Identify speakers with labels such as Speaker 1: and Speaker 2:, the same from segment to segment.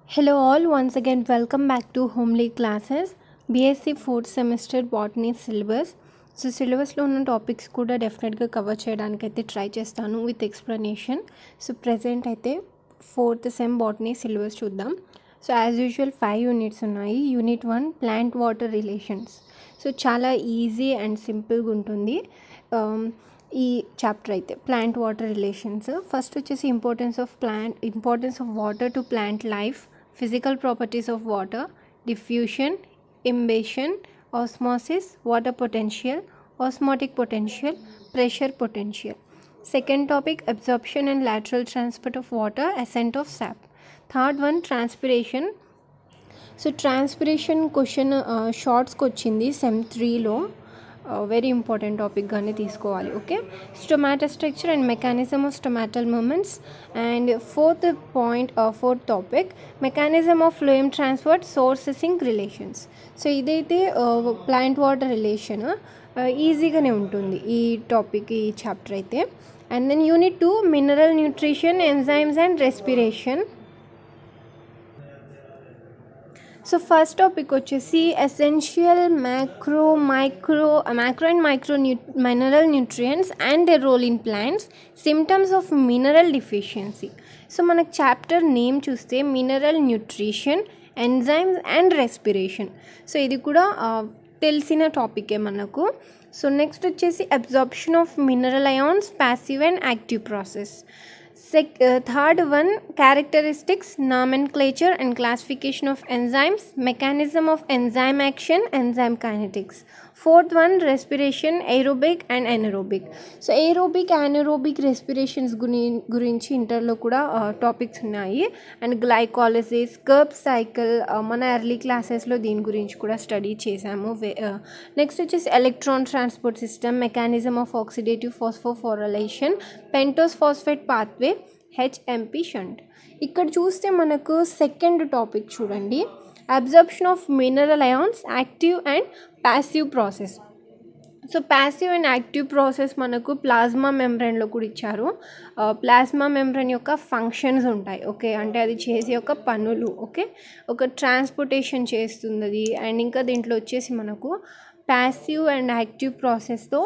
Speaker 1: Hello all, once again welcome back to Homely Classes, BSc fourth semester botany syllabus so సిలబస్లో ఉన్న topics కూడా డెఫినెట్గా cover చేయడానికి అయితే ట్రై చేస్తాను విత్ ఎక్స్ప్లెనేషన్ సో ప్రజెంట్ అయితే ఫోర్త్ సెమ్ బాటనీ సిలబస్ చూద్దాం so as usual five units ఉన్నాయి unit one plant water relations so చాలా ఈజీ అండ్ సింపుల్గా ఉంటుంది Um, ఈ చాప్టర్ అయితే ప్లాంట్ వాటర్ రిలేషన్స్ ఫస్ట్ వచ్చేసి importance of plant importance of water to plant life physical properties of water diffusion imbibition osmosis water potential osmotic potential pressure potential second topic absorption and lateral transport of water assigned of sap third one transpiration so transpiration question షార్ట్స్కి వచ్చింది sem త్రీలో very important టాపిక్గానే తీసుకోవాలి okay stomata structure and mechanism of stomatal movements and fourth point fourth topic mechanism of phloem transport source sink relations so ఇదైతే plant water relation ఈజీగానే ఉంటుంది ఈ topic ఈ చాప్టర్ అయితే and then unit two mineral nutrition enzymes and respiration so first topic వచ్చేసి essential macro micro macro and micro new mineral nutrients and the role in plants symptoms of mineral deficiency so మనకు chapter name చూస్తే mineral nutrition enzymes and respiration so ఇది కూడా తెలిసిన టాపికే మనకు so next వచ్చేసి absorption of mineral ions passive and active process sec third one characteristics nomenclature and classification of enzymes mechanism of enzyme action enzyme kinetics fourth one respiration aerobic and anaerobic so aerobic anaerobic respirations గురి గురించి ఇంటర్లో కూడా topics ఉన్నాయి and glycolysis curb cycle మన early క్లాసెస్లో దీని గురించి కూడా స్టడీ చేశాము నెక్స్ట్ వచ్చేసి electron transport system mechanism of oxidative phosphorylation pentose phosphate pathway HMP shunt ఇక్కడ చూస్తే మనకు సెకండ్ టాపిక్ చూడండి absorption of mineral ions active and passive process so passive and active process మనకు ప్లాస్మా మెంబ్రెన్లో కూడా ఇచ్చారు ప్లాస్మా మెంబ్రెన్ యొక్క ఫంక్షన్స్ ఉంటాయి ఓకే అంటే అది చేసే ఒక పనులు ఓకే ఒక ట్రాన్స్పోర్టేషన్ చేస్తుంది అది అండ్ ఇంకా దీంట్లో వచ్చేసి మనకు ప్యాసివ్ అండ్ యాక్టివ్ ప్రాసెస్తో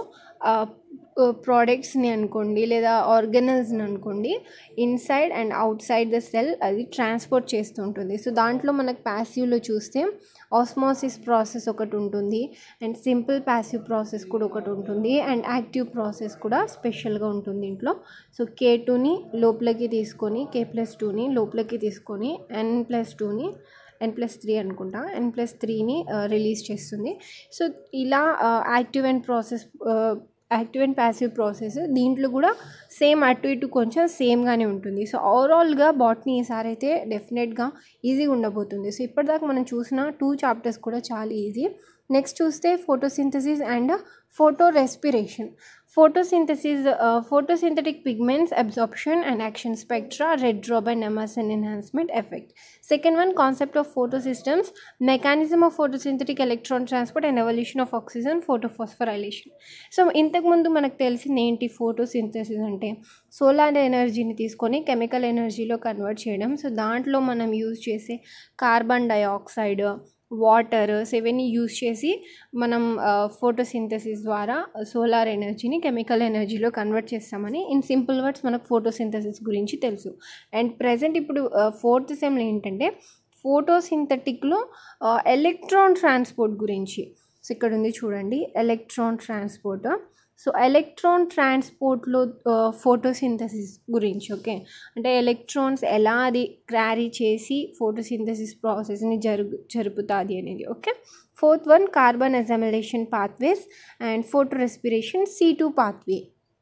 Speaker 1: ప్రోడక్ట్స్ని అనుకోండి లేదా ఆర్గనల్స్ని అనుకోండి inside and outside the cell అది ట్రాన్స్పోర్ట్ చేస్తూ ఉంటుంది సో దాంట్లో మనకు ప్యాసివ్లో చూస్తే ఆస్మాసిస్ ప్రాసెస్ ఒకటి ఉంటుంది అండ్ సింపుల్ ప్యాసివ్ ప్రాసెస్ కూడా ఒకటి ఉంటుంది అండ్ యాక్టివ్ ప్రాసెస్ కూడా స్పెషల్గా ఉంటుంది దీంట్లో సో కే టూని లోపలికి తీసుకొని కే ప్లస్ టూని లోపలికి తీసుకొని ఎన్ ప్లస్ టూని ఎన్ ప్లస్ త్రీ అనుకుంటా ఎన్ ప్లస్ త్రీని రిలీజ్ చేస్తుంది సో ఇలా active and process active and passive process దీంట్లో కూడా సేమ్ అటు ఇటు కొంచెం సేమ్గానే ఉంటుంది సో ఓవరాల్గా బాట్నీ ఈసారి అయితే డెఫినెట్గా ఈజీగా ఉండబోతుంది సో ఇప్పటిదాకా మనం చూసిన టూ చాప్టర్స్ కూడా చాలా ఈజీ నెక్స్ట్ చూస్తే photosynthesis and photo respiration photosynthesis photosynthetic pigments absorption and action spectra red drop and Emerson enhancement effect second one concept of photo systems mechanism of photosynthetic electron transport and evolution of oxygen photophosphorylation so ఇంతకుముందు మనకు తెలిసింది ఏంటి photosynthesis అంటే solar ఎనర్జీని తీసుకొని chemical ఎనర్జీలో convert చేయడం so దాంట్లో మనం యూజ్ చేసే కార్బన్ డైఆక్సైడ్ వాటర్ సో ఇవన్నీ యూజ్ చేసి మనం ఫోటోసింథసిస్ ద్వారా సోలార్ ఎనర్జీని కెమికల్ ఎనర్జీలో కన్వర్ట్ చేస్తామని ఇన్ సింపుల్ వర్డ్స్ మనకు ఫోటోసింథసిస్ గురించి తెలుసు అండ్ ప్రజెంట్ ఇప్పుడు ఫోర్త్ సెమ్లో ఏంటంటే ఫోటోసింథటిక్లో ఎలక్ట్రాన్ ట్రాన్స్పోర్ట్ గురించి సో ఇక్కడ ఉంది చూడండి ఎలక్ట్రాన్ ట్రాన్స్పోర్ట్ సో ఎలక్ట్రాన్ ట్రాన్స్పోర్ట్లో ఫోటోసింథసిస్ గురించి ఓకే అంటే ఎలక్ట్రాన్స్ ఎలా అది క్యారీ చేసి ఫోటోసింథసిస్ ప్రాసెస్ని జరుగు జరుపుతుంది అనేది okay fourth one carbon assimilation pathways and photo respiration C two pathway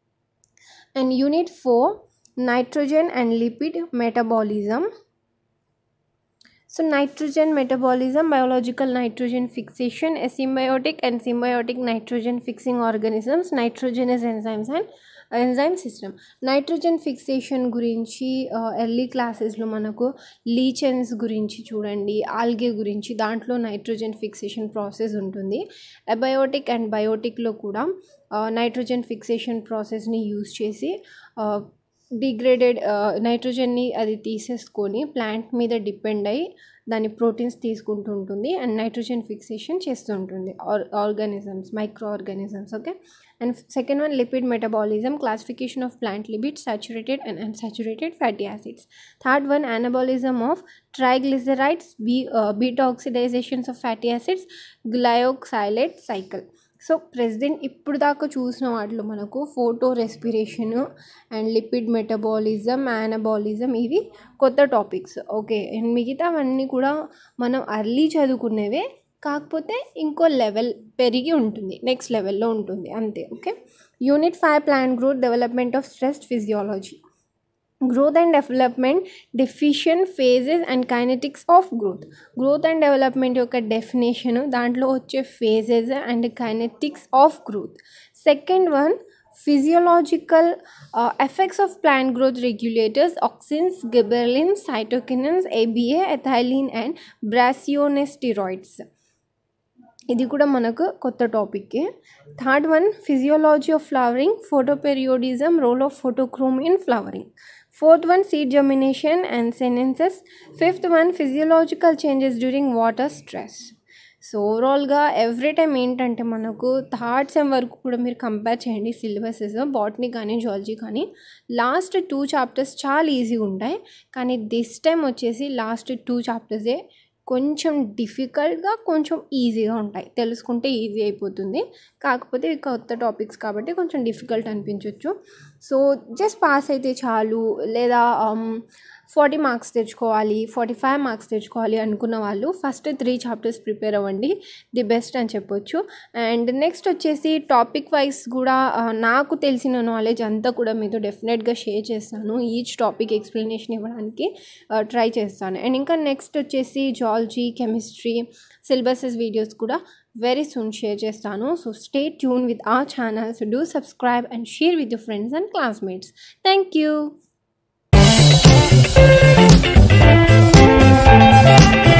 Speaker 1: and unit four nitrogen and lipid metabolism So nitrogen metabolism, biological nitrogen fixation, asymbiotic and symbiotic nitrogen fixing organisms, nitrogenous enzymes and enzyme system nitrogen fixation గురించి early క్లాసెస్లో మనకు lichens గురించి చూడండి algae గురించి దాంట్లో nitrogen fixation process ఉంటుంది abiotic and బయోటిక్లో కూడా నైట్రోజన్ ఫిక్సేషన్ ప్రాసెస్ని యూజ్ చేసి డిగ్రేడెడ్ నైట్రోజన్ని అది తీసేసుకొని ప్లాంట్ మీద డిపెండ్ అయ్యి దాని ప్రోటీన్స్ తీసుకుంటూ ఉంటుంది అండ్ నైట్రోజన్ ఫిక్సేషన్ చేస్తూ ఉంటుంది or organisms micro organisms okay and second one lipid metabolism classification of plant lipid saturated and unsaturated fatty acids third one anabolism of triglycerides B beta oxidations of fatty acids glyoxylate cycle so president ఇప్పుడు దాకా చూసిన వాటిలో మనకు photo respiration and lipid metabolism anabolism ఇవి కొత్త topics okay and మిగతావన్నీ కూడా మనం అర్లీ చదువుకునేవే కాకపోతే ఇంకో లెవెల్ పెరిగి ఉంటుంది నెక్స్ట్ లెవెల్లో ఉంటుంది అంతే okay unit five plant growth development of stress physiology growth and development definition phases and kinetics of growth growth and development యొక్క డెఫినేషన్ దాంట్లో వచ్చే phases and kinetics of growth second one physiological uh, effects of plant growth regulators auxins gibberellins cytokinins aba ethylene and brassionosteroids ఇది కూడా మనకు కొత్త టాపిక్కే third one physiology of flowering photoperiodism role of phytochrome in flowering fourth one seed germination and senescence fifth one physiological changes during water stress so ఓవరాల్గా every time ఏంటంటే మనకు థర్డ్ సెమ్ వరకు కూడా మీరు కంపేర్ చేయండి సిలబసెస్ బాటనీ కానీ జువాలజీ కానీ లాస్ట్ టూ చాప్టర్స్ చాలా ఈజీగా ఉంటాయి కానీ దిస్ టైం వచ్చేసి లాస్ట్ టూ చాప్టర్సే కొంచెం డిఫికల్ట్గా కొంచెం ఈజీగా ఉంటాయి తెలుసుకుంటే ఈజీ అయిపోతుంది కాకపోతే ఇవి కొత్త టాపిక్స్ కాబట్టి కొంచెం డిఫికల్ట్ అనిపించవచ్చు సో జస్ట్ పాస్ అయితే చాలు లేదా ఫార్టీ మార్క్స్ తెచ్చుకోవాలి ఫార్టీ ఫైవ్ మార్క్స్ తెచ్చుకోవాలి అనుకున్న వాళ్ళు ఫస్ట్ త్రీ చాప్టర్స్ ప్రిపేర్ అవ్వండి ది బెస్ట్ అని చెప్పొచ్చు అండ్ నెక్స్ట్ వచ్చేసి టాపిక్ వైజ్ కూడా ఆ, నాకు తెలిసిన నాలెడ్జ్ అంతా కూడా మీతో డెఫినెట్గా షేర్ చేస్తాను ఈచ్ టాపిక్ ఎక్స్ప్లెనేషన్ ఇవ్వడానికి ట్రై చేస్తాను అండ్ ఇంకా నెక్స్ట్ వచ్చేసి జాలజీ కెమిస్ట్రీ సిలబసెస్ వీడియోస్ కూడా వెరీ సూన్ షేర్ చేస్తాను so stay tune with uh channels do subscribe and share with your friends and classmates thank you